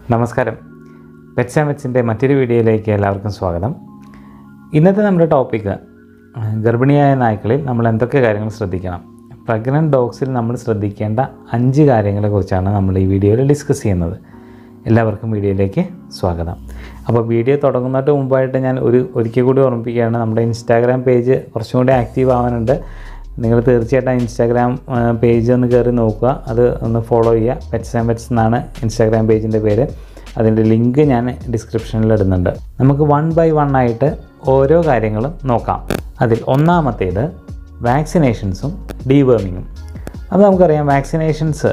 നമസ്കാരം pets and പെറ്റ്സിൻ്റെ മറ്റൊരു വീഡിയോയിലേക്ക് എല്ലാവർക്കും സ്വാഗതം ഇന്നത്തെ നമ്മുടെ ടോപ്പിക്ക് ഗർഭിണിയായ നായ്ക്കളിൽ നമ്മൾ എന്തൊക്കെ കാര്യങ്ങൾ ശ്രദ്ധിക്കണം പ്രഗ്നൻറ്റ് ഡോഗ്സിൽ നമ്മൾ ശ്രദ്ധിക്കേണ്ട അഞ്ച് കാര്യങ്ങളെക്കുറിച്ചാണ് നമ്മൾ ഈ വീഡിയോയിൽ ഡിസ്കസ് ചെയ്യുന്നത് എല്ലാവർക്കും വീഡിയോയിലേക്ക് സ്വാഗതം അപ്പോൾ വീഡിയോ തുടങ്ങുന്നതിന് മുമ്പായിട്ട് ഞാൻ ഒരു ഒരിക്കൽ കൂടി ഓർമ്മിപ്പിക്കുകയാണ് നമ്മുടെ ഇൻസ്റ്റാഗ്രാം പേജ് കുറച്ചും കൂടി ആക്റ്റീവ് ആവാനുണ്ട് നിങ്ങൾ തീർച്ചയായിട്ടും ഇൻസ്റ്റാഗ്രാം പേജ് ഒന്ന് കയറി നോക്കുക അത് ഒന്ന് ഫോളോ ചെയ്യുക പെറ്റ്സ് ആൻഡ് പെറ്റ്സ് എന്നാണ് ഇൻസ്റ്റാഗ്രാം പേജിൻ്റെ പേര് അതിൻ്റെ ലിങ്ക് ഞാൻ ഡിസ്ക്രിപ്ഷനിൽ ഇടുന്നുണ്ട് നമുക്ക് വൺ ബൈ വൺ ആയിട്ട് ഓരോ കാര്യങ്ങളും നോക്കാം അതിൽ ഒന്നാമത്തേത് വാക്സിനേഷൻസും ഡീവേമിങ്ങും അപ്പോൾ നമുക്കറിയാം വാക്സിനേഷൻസ്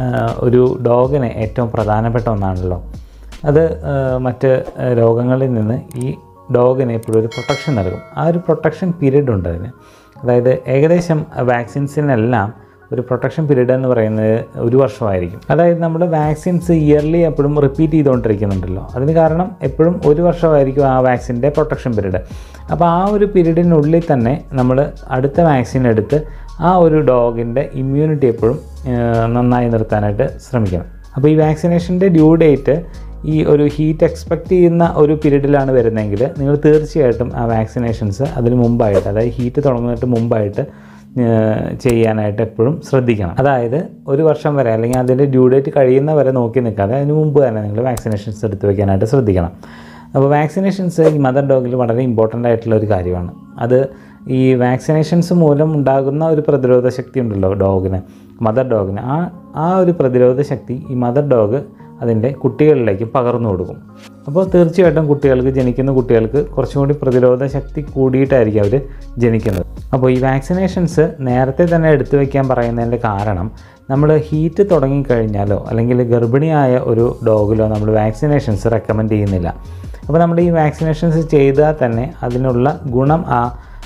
ഒരു ഡോഗിന് ഏറ്റവും പ്രധാനപ്പെട്ട ഒന്നാണല്ലോ അത് ആ, മറ്റ് ആ, രോഗങ്ങളിൽ നിന്ന് ഈ ഡോഗിന് എപ്പോഴും ഒരു പ്രൊട്ടക്ഷൻ നൽകും ആ ഒരു പ്രൊട്ടക്ഷൻ പീരീഡ് ഉണ്ട് അതിന് അതായത് ഏകദേശം വാക്സിൻസിനെല്ലാം ഒരു പ്രൊട്ടക്ഷൻ പീരീഡ് എന്ന് പറയുന്നത് ഒരു വർഷമായിരിക്കും അതായത് നമ്മൾ വാക്സിൻസ് ഇയർലി എപ്പോഴും റിപ്പീറ്റ് ചെയ്തുകൊണ്ടിരിക്കുന്നുണ്ടല്ലോ അതിന് കാരണം എപ്പോഴും ഒരു വർഷമായിരിക്കും ആ വാക്സിൻ്റെ പ്രൊട്ടക്ഷൻ പീരീഡ് അപ്പോൾ ആ ഒരു പീരീഡിനുള്ളിൽ തന്നെ നമ്മൾ അടുത്ത വാക്സിൻ എടുത്ത് ആ ഒരു ഡോഗിൻ്റെ ഇമ്മ്യൂണിറ്റി എപ്പോഴും ആ, നന്നായി നിർത്താനായിട്ട് ശ്രമിക്കണം അപ്പോൾ ഈ വാക്സിനേഷൻ്റെ ഡ്യൂ ഡേറ്റ് ഈ ഒരു ഹീറ്റ് എക്സ്പെക്റ്റ് ചെയ്യുന്ന ഒരു പീരീഡിലാണ് വരുന്നതെങ്കിൽ നിങ്ങൾ തീർച്ചയായിട്ടും ആ വാക്സിനേഷൻസ് അതിന് മുമ്പായിട്ട് അതായത് ഹീറ്റ് തുടങ്ങുന്നതിന് മുമ്പായിട്ട് ഏഹ്, ചെയ്യാനായിട്ട് എപ്പോഴും ശ്രദ്ധിക്കണം അതായത് ഒരു വർഷം വരെ അല്ലെങ്കിൽ അതിൻ്റെ ഡ്യൂ ഡേറ്റ് കഴിയുന്ന വരെ നോക്കി നിൽക്കാതെ അതിന് മുമ്പ് തന്നെ നിങ്ങൾ വാക്സിനേഷൻസ് എടുത്ത് വെക്കാനായിട്ട് ശ്രദ്ധിക്കണം അപ്പോൾ വാക്സിനേഷൻസ് ഈ മദർ ഡോഗിൽ വളരെ ഇമ്പോർട്ടൻ്റ് ആയിട്ടുള്ള ഒരു കാര്യമാണ് അത് ഈ വാക്സിനേഷൻസ് മൂലം ഉണ്ടാകുന്ന ഒരു പ്രതിരോധ ശക്തി ഉണ്ടല്ലോ ഡോഗിന് മദർ ഡോഗിന് ആ ആ ഒരു പ്രതിരോധ ശക്തി ഈ മദർ ഡോഗ് അതിൻ്റെ കുട്ടികളിലേക്ക് പകർന്നു കൊടുക്കും അപ്പോൾ തീർച്ചയായിട്ടും കുട്ടികൾക്ക് ജനിക്കുന്ന കുട്ടികൾക്ക് കുറച്ചും കൂടി പ്രതിരോധ ശക്തി കൂടിയിട്ടായിരിക്കും അവർ ജനിക്കുന്നത് അപ്പോൾ ഈ വാക്സിനേഷൻസ് നേരത്തെ തന്നെ എടുത്തു വയ്ക്കാൻ പറയുന്നതിൻ്റെ കാരണം നമ്മൾ ഹീറ്റ് തുടങ്ങിക്കഴിഞ്ഞാലോ അല്ലെങ്കിൽ ഗർഭിണിയായ ഒരു ഡോഗിലോ നമ്മൾ വാക്സിനേഷൻസ് റെക്കമെൻഡ് ചെയ്യുന്നില്ല അപ്പോൾ നമ്മൾ ഈ വാക്സിനേഷൻസ് ചെയ്താൽ തന്നെ അതിനുള്ള ഗുണം ആ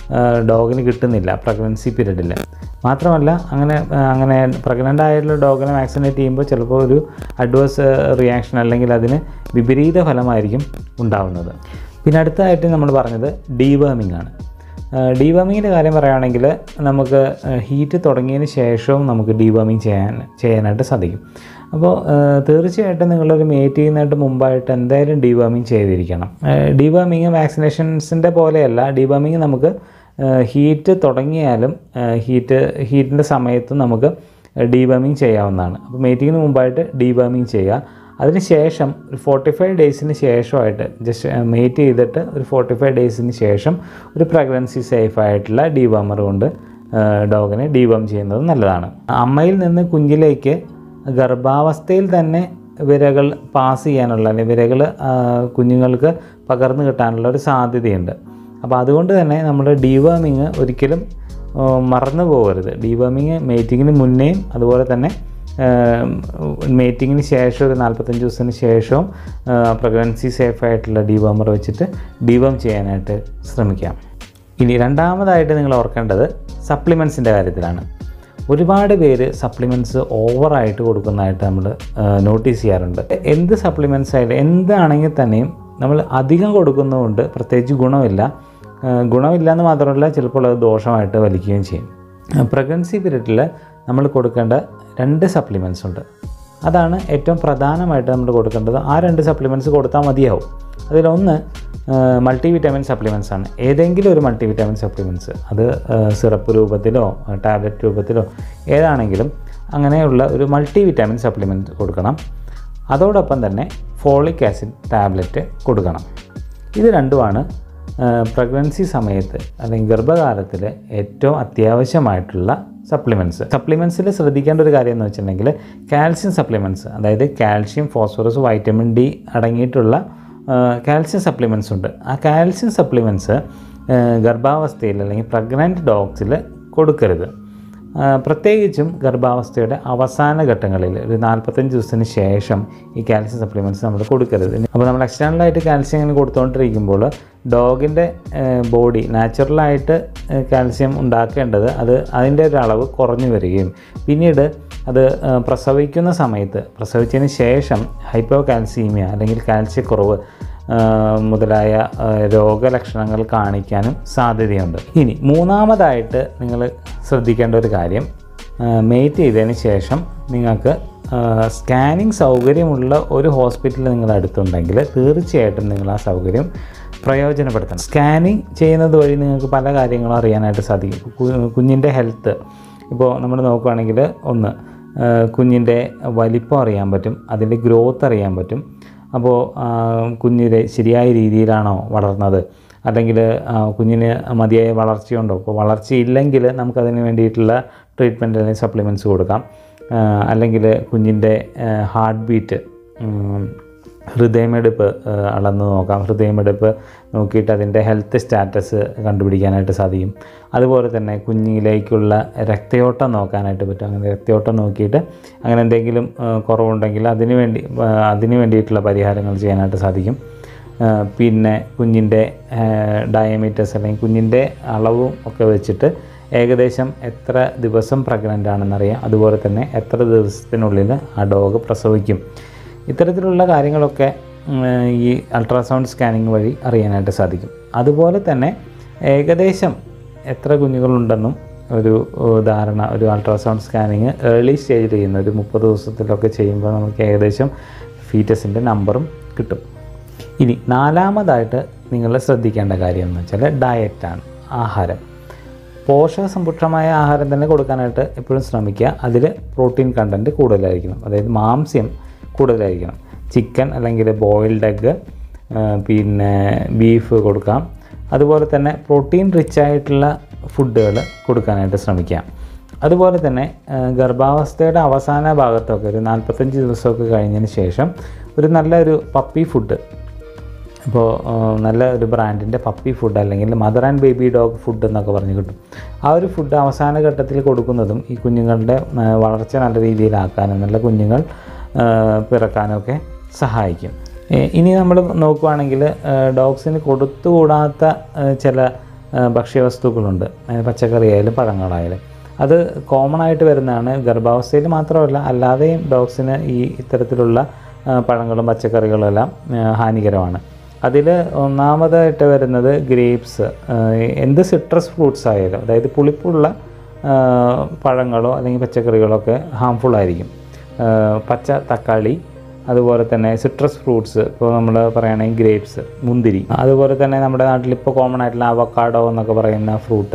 ഡോഗിന് കിട്ടുന്നില്ല പ്രഗ്നൻസി പീരീഡിൽ മാത്രമല്ല അങ്ങനെ ആ, അങ്ങനെ പ്രഗ്നൻ്റ് ആയിട്ടുള്ള ഡോഗിനെ വാക്സിനേറ്റ് ചെയ്യുമ്പോൾ ചിലപ്പോൾ ഒരു അഡ്വേഴ്സ് റിയാക്ഷൻ അല്ലെങ്കിൽ അതിന് വിപരീത ഫലമായിരിക്കും ഉണ്ടാവുന്നത് പിന്നെ അടുത്തതായിട്ട് നമ്മൾ പറഞ്ഞത് ഡീവേമിംഗ് ആണ് ഡീവേമിങ്ങിൻ്റെ കാര്യം പറയുകയാണെങ്കിൽ നമുക്ക് ഹീറ്റ് തുടങ്ങിയതിന് ശേഷവും നമുക്ക് ഡീവേമിങ് ചെയ്യാൻ ചെയ്യാനായിട്ട് സാധിക്കും അപ്പോൾ തീർച്ചയായിട്ടും നിങ്ങളൊരു മേറ്റ് ചെയ്യുന്നതിന് മുമ്പായിട്ട് എന്തായാലും ഡീവേമിങ് ചെയ്തിരിക്കണം ഡീവേമിങ് വാക്സിനേഷൻസിൻ്റെ പോലെയല്ല ഡീവേമിങ് നമുക്ക് ഹീറ്റ് തുടങ്ങിയാലും ഹീറ്റ് ഹീറ്റിൻ്റെ സമയത്തും നമുക്ക് ഡീവേമിങ് ചെയ്യാവുന്നതാണ് അപ്പോൾ മീറ്റിങ്ങിന് മുമ്പായിട്ട് ഡീവേമിങ് ചെയ്യുക അതിനുശേഷം ഒരു ഫോർട്ടി ഫൈവ് ഡേയ്സിന് ശേഷമായിട്ട് ജസ്റ്റ് മെയ്റ്റ് ചെയ്തിട്ട് ഒരു ഫോർട്ടി ഫൈവ് ഡേയ്സിന് ശേഷം ഒരു പ്രഗ്നൻസി സേഫ് ആയിട്ടുള്ള ഡീവാമർ കൊണ്ട് ഡോഗിനെ ഡീവാം ചെയ്യുന്നത് നല്ലതാണ് അമ്മയിൽ നിന്ന് കുഞ്ഞിലേക്ക് ഗർഭാവസ്ഥയിൽ തന്നെ വിരകൾ പാസ് ചെയ്യാനുള്ള അല്ലെങ്കിൽ വിരകൾ കുഞ്ഞുങ്ങൾക്ക് പകർന്നു കിട്ടാനുള്ള ഒരു സാധ്യതയുണ്ട് അപ്പോൾ അതുകൊണ്ട് തന്നെ നമ്മൾ ഡീവേമിങ് ഒരിക്കലും ആ, മറന്നു പോകരുത് ഡീവേമിങ് മേറ്റിങ്ങിന് മുന്നേയും അതുപോലെ തന്നെ മേറ്റിങ്ങിന് ശേഷം ഒരു നാൽപ്പത്തഞ്ച് ദിവസത്തിന് ശേഷവും പ്രഗ്നൻസി സേഫ് ആയിട്ടുള്ള ഡീവേമർ വെച്ചിട്ട് ഡീവേം ചെയ്യാനായിട്ട് ശ്രമിക്കാം ഇനി രണ്ടാമതായിട്ട് നിങ്ങൾ ഓർക്കേണ്ടത് സപ്ലിമെൻസിൻ്റെ കാര്യത്തിലാണ് ഒരുപാട് പേര് സപ്ലിമെൻറ്റ്സ് ഓവറായിട്ട് കൊടുക്കുന്നതായിട്ട് നമ്മൾ നോട്ടീസ് ചെയ്യാറുണ്ട് എന്ത് സപ്ലിമെൻറ്റ്സ് ആയാലും എന്താണെങ്കിൽ തന്നെയും നമ്മൾ അധികം കൊടുക്കുന്നതുകൊണ്ട് പ്രത്യേകിച്ച് ഗുണമില്ല ആ, ഗുണമില്ല എന്ന് മാത്രമല്ല ചിലപ്പോൾ അത് ദോഷമായിട്ട് വലിക്കുകയും ചെയ്യും പ്രഗ്നൻസി പീരീഡിൽ നമ്മൾ കൊടുക്കേണ്ട രണ്ട് സപ്ലിമെൻറ്റ്സ് ഉണ്ട് അതാണ് ഏറ്റവും പ്രധാനമായിട്ട് നമ്മൾ കൊടുക്കേണ്ടത് ആ രണ്ട് സപ്ലിമെൻറ്റ്സ് കൊടുത്താൽ മതിയാവും അതിലൊന്ന് മൾട്ടി വിറ്റാമിൻ സപ്ലിമെൻറ്റ്സ് ആണ് ഏതെങ്കിലും ഒരു മൾട്ടി വിറ്റാമിൻ സപ്ലിമെൻറ്റ്സ് അത് സിറപ്പ് രൂപത്തിലോ ടാബ്ലറ്റ് രൂപത്തിലോ ഏതാണെങ്കിലും അങ്ങനെയുള്ള ഒരു മൾട്ടി വിറ്റാമിൻ സപ്ലിമെൻറ്റ് കൊടുക്കണം അതോടൊപ്പം തന്നെ ഫോളിക് ആസിഡ് ടാബ്ലറ്റ് കൊടുക്കണം ഇത് രണ്ടുമാണ് പ്രഗ്നൻസി സമയത്ത് അല്ലെങ്കിൽ ഗർഭകാലത്തിൽ ഏറ്റവും അത്യാവശ്യമായിട്ടുള്ള സപ്ലിമെൻറ്റ്സ് സപ്ലിമെൻറ്റ്സിൽ ശ്രദ്ധിക്കേണ്ട ഒരു കാര്യം എന്ന് വെച്ചിട്ടുണ്ടെങ്കിൽ കാൽസ്യം സപ്ലിമെൻറ്റ്സ് അതായത് കാൽഷ്യം ഫോസ്ഫറസ് വൈറ്റമിൻ ഡി അടങ്ങിയിട്ടുള്ള കാൽസ്യം സപ്ലിമെൻറ്റ്സ് ഉണ്ട് ആ കാൽസ്യം സപ്ലിമെൻറ്റ്സ് ഗർഭാവസ്ഥയിൽ അല്ലെങ്കിൽ പ്രഗ്നൻറ്റ് ഡോഗ്സിൽ കൊടുക്കരുത് ആ, പ്രത്യേകിച്ചും ഗർഭാവസ്ഥയുടെ അവസാന ഘട്ടങ്ങളിൽ ഒരു നാൽപ്പത്തഞ്ച് ദിവസത്തിന് ശേഷം ഈ കാൽസ്യം സപ്ലിമെൻറ്റ്സ് നമ്മൾ കൊടുക്കരുത് അപ്പോൾ നമ്മൾ എക്സ്റ്റേണലായിട്ട് കാൽസ്യം ഇങ്ങനെ കൊടുത്തുകൊണ്ടിരിക്കുമ്പോൾ ഡോഗിൻ്റെ ബോഡി നാച്ചുറലായിട്ട് കാൽസ്യം ഉണ്ടാക്കേണ്ടത് അത് അതിൻ്റെ ഒരു അളവ് കുറഞ്ഞു വരികയും പിന്നീട് അത് ആ, പ്രസവിക്കുന്ന സമയത്ത് പ്രസവിച്ചതിന് ശേഷം ഹൈപ്പോ കാൽസീമിയ അല്ലെങ്കിൽ കാൽസ്യക്കുറവ് ആ, മുതലായ ആ, രോഗലക്ഷണങ്ങൾ കാണിക്കാനും സാധ്യതയുണ്ട് ഇനി മൂന്നാമതായിട്ട് നിങ്ങൾ ശ്രദ്ധിക്കേണ്ട ഒരു കാര്യം മേറ്റ് ചെയ്തതിന് ശേഷം നിങ്ങൾക്ക് സ്കാനിങ് സൗകര്യമുള്ള ഒരു ഹോസ്പിറ്റൽ നിങ്ങളുടെ അടുത്തുണ്ടെങ്കിൽ തീർച്ചയായിട്ടും നിങ്ങൾ ആ സൗകര്യം പ്രയോജനപ്പെടുത്തണം സ്കാനിങ് ചെയ്യുന്നത് വഴി നിങ്ങൾക്ക് പല കാര്യങ്ങളും അറിയാനായിട്ട് സാധിക്കും കു- കുഞ്ഞിൻ്റെ ഹെൽത്ത് ഇപ്പോൾ നമ്മൾ നോക്കുകയാണെങ്കിൽ ഒന്ന് ആ, കുഞ്ഞിൻ്റെ വലിപ്പം അറിയാൻ പറ്റും അതിൻ്റെ ഗ്രോത്ത് അറിയാൻ പറ്റും അപ്പോൾ കുഞ്ഞിൻ്റെ ശരിയായ രീതിയിലാണോ വളർന്നത് അല്ലെങ്കിൽ കുഞ്ഞിന് മതിയായ വളർച്ചയുണ്ടോ ഇപ്പോൾ വളർച്ചയില്ലെങ്കിൽ നമുക്കതിന് വേണ്ടിയിട്ടുള്ള ട്രീറ്റ്മെൻറ്റ് അല്ലെങ്കിൽ സപ്ലിമെൻറ്റ്സ് കൊടുക്കാം ആ, അല്ലെങ്കിൽ കുഞ്ഞിൻ്റെ ഹാർട്ട് ബീറ്റ് ഹൃദയമെടുപ്പ് ആ, അളന്ന് നോക്കാം ഹൃദയമെടുപ്പ് നോക്കിയിട്ട് അതിൻ്റെ ഹെൽത്ത് സ്റ്റാറ്റസ് കണ്ടുപിടിക്കാനായിട്ട് സാധിക്കും അതുപോലെ തന്നെ കുഞ്ഞിലേക്കുള്ള രക്തയോട്ടം നോക്കാനായിട്ട് പറ്റും അങ്ങനെ രക്തയോട്ടം നോക്കിയിട്ട് അങ്ങനെ എന്തെങ്കിലും ആ, കുറവുണ്ടെങ്കിൽ അതിന് വേണ്ടി ആ, അതിന് വേണ്ടിയിട്ടുള്ള പരിഹാരങ്ങൾ ചെയ്യാനായിട്ട് സാധിക്കും ആ, പിന്നെ കുഞ്ഞിൻ്റെ ഡയമീറ്റേഴ്സ് അല്ലെങ്കിൽ കുഞ്ഞിൻ്റെ അളവും ഒക്കെ വെച്ചിട്ട് ഏകദേശം എത്ര ദിവസം പ്രഗ്നൻ്റ് ആണെന്നറിയാം അതുപോലെ തന്നെ എത്ര ദിവസത്തിനുള്ളിൽ ആ ഡോഗ് പ്രസവിക്കും ഇത്തരത്തിലുള്ള കാര്യങ്ങളൊക്കെ ഉം, ഈ അൾട്രാസൗണ്ട് സ്കാനിങ് വഴി അറിയാനായിട്ട് സാധിക്കും അതുപോലെ തന്നെ ഏകദേശം എത്ര കുഞ്ഞുങ്ങളുണ്ടെന്നും ഒരു ഏഹ്, ധാരണ ഒരു അൾട്രാസൗണ്ട് സ്കാനിങ് ഏർലി സ്റ്റേജിൽ ചെയ്യുന്ന ഒരു മുപ്പത് ദിവസത്തിലൊക്കെ ചെയ്യുമ്പോൾ നമുക്ക് ഏകദേശം ഫീറ്റസിൻ്റെ നമ്പറും കിട്ടും ഇനി നാലാമതായിട്ട് നിങ്ങൾ ശ്രദ്ധിക്കേണ്ട കാര്യം എന്ന് വെച്ചാൽ ഡയറ്റാണ് ആഹാരം പോഷകസമ്പുഷ്ടമായ ആഹാരം തന്നെ കൊടുക്കാനായിട്ട് എപ്പോഴും ശ്രമിക്കുക അതിൽ പ്രോട്ടീൻ കണ്ടൻറ്റ് കൂടുതലായിരിക്കണം അതായത് മാംസ്യം കൂടുതലായിരിക്കണം ചിക്കൻ അല്ലെങ്കിൽ ബോയിൽഡ് എഗ്ഗ് പിന്നെ ബീഫ് കൊടുക്കാം അതുപോലെ തന്നെ പ്രോട്ടീൻ റിച്ച് ആയിട്ടുള്ള ഫുഡുകൾ കൊടുക്കാനായിട്ട് ശ്രമിക്കാം അതുപോലെ തന്നെ ആ, ഗർഭാവസ്ഥയുടെ അവസാന ഭാഗത്തൊക്കെ ഒരു നാൽപ്പത്തഞ്ച് ദിവസമൊക്കെ കഴിഞ്ഞതിന് ശേഷം ഒരു നല്ലൊരു പപ്പി ഫുഡ് ഇപ്പോൾ നല്ല ഒരു ബ്രാൻഡിൻ്റെ പപ്പി ഫുഡ് അല്ലെങ്കിൽ mother and baby dog food എന്നൊക്കെ പറഞ്ഞ് കിട്ടും ആ ഒരു ഫുഡ് അവസാന ഘട്ടത്തിൽ കൊടുക്കുന്നതും ഈ കുഞ്ഞുങ്ങളുടെ ആ, വളർച്ച നല്ല രീതിയിലാക്കാനും നല്ല കുഞ്ഞുങ്ങൾ ആ, പിറക്കാനൊക്കെ സഹായിക്കും ഏ, ഇനി നമ്മൾ നോക്കുവാണെങ്കിൽ ഡോഗ്സിന് കൊടുത്തുകൂടാത്ത ആ, ചില ആ, ഭക്ഷ്യവസ്തുക്കളുണ്ട് ആ, പച്ചക്കറിയായാലും പഴങ്ങളായാലും അത് കോമൺ ആയിട്ട് വരുന്നതാണ് ഗർഭാവസ്ഥയിൽ മാത്രമല്ല അല്ലാതെയും ഡോഗ്സിന് ഈ ഇത്തരത്തിലുള്ള ആ, പഴങ്ങളും പച്ചക്കറികളും എല്ലാം ആ, ഹാനികരമാണ് അതിൽ ഒന്നാമതായിട്ട് വരുന്നത് ഗ്രേപ്സ് എന്ത് സിട്രസ് ഫ്രൂട്ട്സ് ആയാലും അതായത് പുളിപ്പുള്ള ആ, പഴങ്ങളോ അല്ലെങ്കിൽ പച്ചക്കറികളോ ഒക്കെ ഹാംഫുൾ ആയിരിക്കും ആ, പച്ച തക്കാളി അതുപോലെ തന്നെ സിട്രസ് ഫ്രൂട്ട്സ് ഇപ്പോൾ നമ്മൾ പറയുകയാണെങ്കിൽ ഗ്രേപ്സ് മുന്തിരി അതുപോലെ തന്നെ നമ്മുടെ നാട്ടിൽ ഇപ്പോൾ കോമൺ ആയിട്ടുള്ള അവക്കാഡോ എന്നൊക്കെ പറയുന്ന ഫ്രൂട്ട്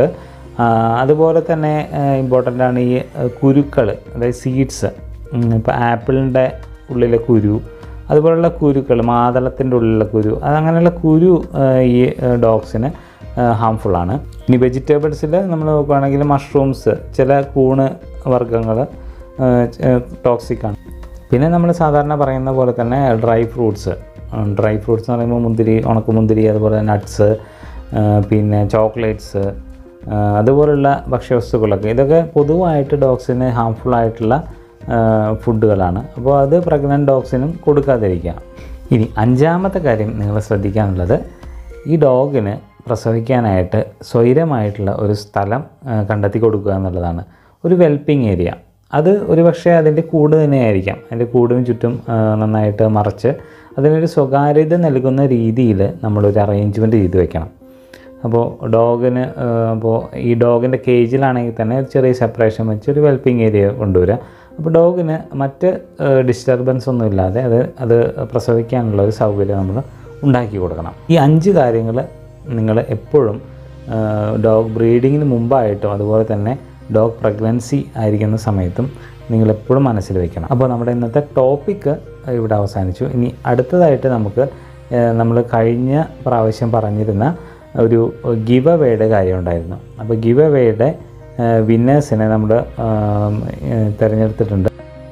അതുപോലെ തന്നെ ഇമ്പോർട്ടൻ്റ് ആണ് ഈ കുരുക്കൾ അതായത് സീഡ്സ് ഇപ്പോൾ ആപ്പിളിൻ്റെ ഉള്ളിലെ കുരു അതുപോലുള്ള കുരുക്കൾ മാതളത്തിൻ്റെ ഉള്ളിലുള്ള കുരു അത് അങ്ങനെയുള്ള കുരു ആ, ഈ ഡോഗ്സിന് ഹാംഫുള്ളാണ് ഇനി വെജിറ്റബിൾസിൽ നമ്മൾ നോക്കുകയാണെങ്കിൽ മഷ്റൂംസ് ചില കൂണ് വർഗ്ഗങ്ങൾ ടോക്സിക്കാണ് പിന്നെ നമ്മൾ സാധാരണ പറയുന്ന പോലെ തന്നെ ഡ്രൈ ഫ്രൂട്ട്സ് ഡ്രൈ ഫ്രൂട്ട്സ് എന്ന് പറയുമ്പോൾ മുന്തിരി ഉണക്കമുന്തിരി അതുപോലെ നട്ട്സ് പിന്നെ ചോക്ലേറ്റ്സ് അതുപോലുള്ള ഭക്ഷ്യവസ്തുക്കളൊക്കെ ഇതൊക്കെ പൊതുവായിട്ട് ഡോഗ്സിന് ഹാംഫുൾ ആയിട്ടുള്ള ഫുഡുകളാണ് അപ്പോൾ അത് പ്രഗ്നൻറ്റ് ഡോഗ്സിനും കൊടുക്കാതിരിക്കുക ഇനി അഞ്ചാമത്തെ കാര്യം നിങ്ങൾ ശ്രദ്ധിക്കാനുള്ളത് ഈ ഡോഗിന് പ്രസവിക്കാനായിട്ട് സ്വൈരമായിട്ടുള്ള ഒരു സ്ഥലം ആ, കണ്ടെത്തി കൊടുക്കുക എന്നുള്ളതാണ് ഒരു വെൽപ്പിംഗ് ഏരിയ അത് ഒരുപക്ഷെ അതിൻ്റെ കൂട് തന്നെയായിരിക്കാം അതിൻ്റെ കൂടിന് ചുറ്റും ആ, നന്നായിട്ട് മറച്ച് അതിനൊരു സ്വകാര്യത നൽകുന്ന രീതിയിൽ നമ്മളൊരു അറേഞ്ച്മെൻറ്റ് ചെയ്ത് വെക്കണം അപ്പോൾ ഡോഗിന് അപ്പോൾ ഈ ഡോഗിൻ്റെ കേജിലാണെങ്കിൽ തന്നെ ഒരു ചെറിയ സെപ്പറേഷൻ വെച്ച് ഒരു വെൽപ്പിംഗ് ഏരിയ കൊണ്ടുവരിക അപ്പോൾ ഡോഗിന് മറ്റ് ഡിസ്റ്റർബൻസ് ഒന്നും ഇല്ലാതെ അത് അത് പ്രസവിക്കാനുള്ള ഒരു സൗകര്യം നമ്മൾ ഉണ്ടാക്കി കൊടുക്കണം ഈ അഞ്ച് കാര്യങ്ങൾ നിങ്ങൾ എപ്പോഴും ഡോഗ് ബ്രീഡിങ്ങിന് മുമ്പായിട്ടും അതുപോലെ തന്നെ ഡോഗ് പ്രഗ്നൻസി ആയിരിക്കുന്ന സമയത്തും നിങ്ങൾ എപ്പോഴും മനസ്സിൽ വെക്കണം അപ്പോൾ നമ്മുടെ ഇന്നത്തെ ടോപ്പിക്ക് ഇവിടെ അവസാനിച്ചു ഇനി അടുത്തതായിട്ട് നമുക്ക് നമ്മൾ കഴിഞ്ഞ പ്രാവശ്യം പറഞ്ഞിരുന്ന ഒരു ഗിവ് അവേയുടെ കാര്യം ഉണ്ടായിരുന്നു അപ്പോൾ ഗിവ് അവേയുടെ വിന്നേഴ്സിനെ നമ്മൾ തിരഞ്ഞെടുത്തിട്ടുണ്ട്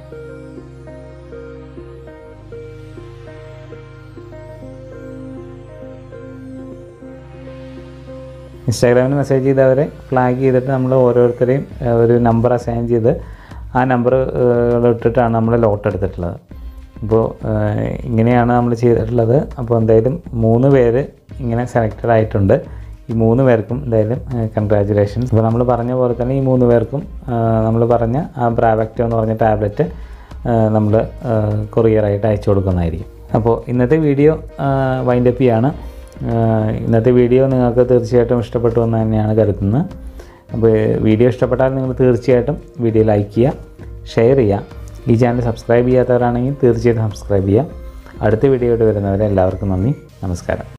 ഇൻസ്റ്റാഗ്രാമിൽ മെസ്സേജ് ചെയ്തവരെ ഫ്ലാഗ് ചെയ്തിട്ട് നമ്മൾ ഓരോരുത്തരെയും ആ, ഒരു നമ്പർ അസൈൻ ചെയ്ത് ആ നമ്പർ ഇട്ടിട്ടാണ് നമ്മൾ ലോട്ട് എടുത്തിട്ടുള്ളത് അപ്പോൾ ആ, ഇങ്ങനെയാണ് നമ്മൾ ചെയ്തിട്ടുള്ളത് അപ്പോൾ എന്തായാലും മൂന്ന് പേര് ഇങ്ങനെ സെലക്റ്റഡ് ആയിട്ടുണ്ട് ഈ മൂന്ന് പേർക്കും എന്തായാലും കൺഗ്രാജുലേഷൻസ് അപ്പോൾ നമ്മൾ പറഞ്ഞ പോലെ തന്നെ ഈ മൂന്ന് പേർക്കും നമ്മൾ പറഞ്ഞ ആ ബ്രാവക്റ്റോ എന്ന് പറഞ്ഞ ടാബ്ലറ്റ് നമ്മൾ കൊറിയറായിട്ട് അയച്ചു കൊടുക്കുന്നതായിരിക്കും അപ്പോൾ ഇന്നത്തെ വീഡിയോ വൈൻഡപ്പ് ചെയ്യാണ് ആഹ് ഇന്നത്തെ വീഡിയോ നിങ്ങൾക്ക് തീർച്ചയായിട്ടും ഇഷ്ടപ്പെട്ടു എന്ന് തന്നെയാണ് കരുതുന്നത് അപ്പോൾ വീഡിയോ ഇഷ്ടപ്പെട്ടാൽ നിങ്ങൾ തീർച്ചയായിട്ടും വീഡിയോ ലൈക്ക് ചെയ്യുക ഷെയർ ചെയ്യുക ഈ ചാനൽ സബ്സ്ക്രൈബ് ചെയ്യാത്തവരാണെങ്കിൽ തീർച്ചയായിട്ടും സബ്സ്ക്രൈബ് ചെയ്യുക അടുത്ത വീഡിയോയോട് വരുന്നവരെ എല്ലാവർക്കും നന്ദി നമസ്കാരം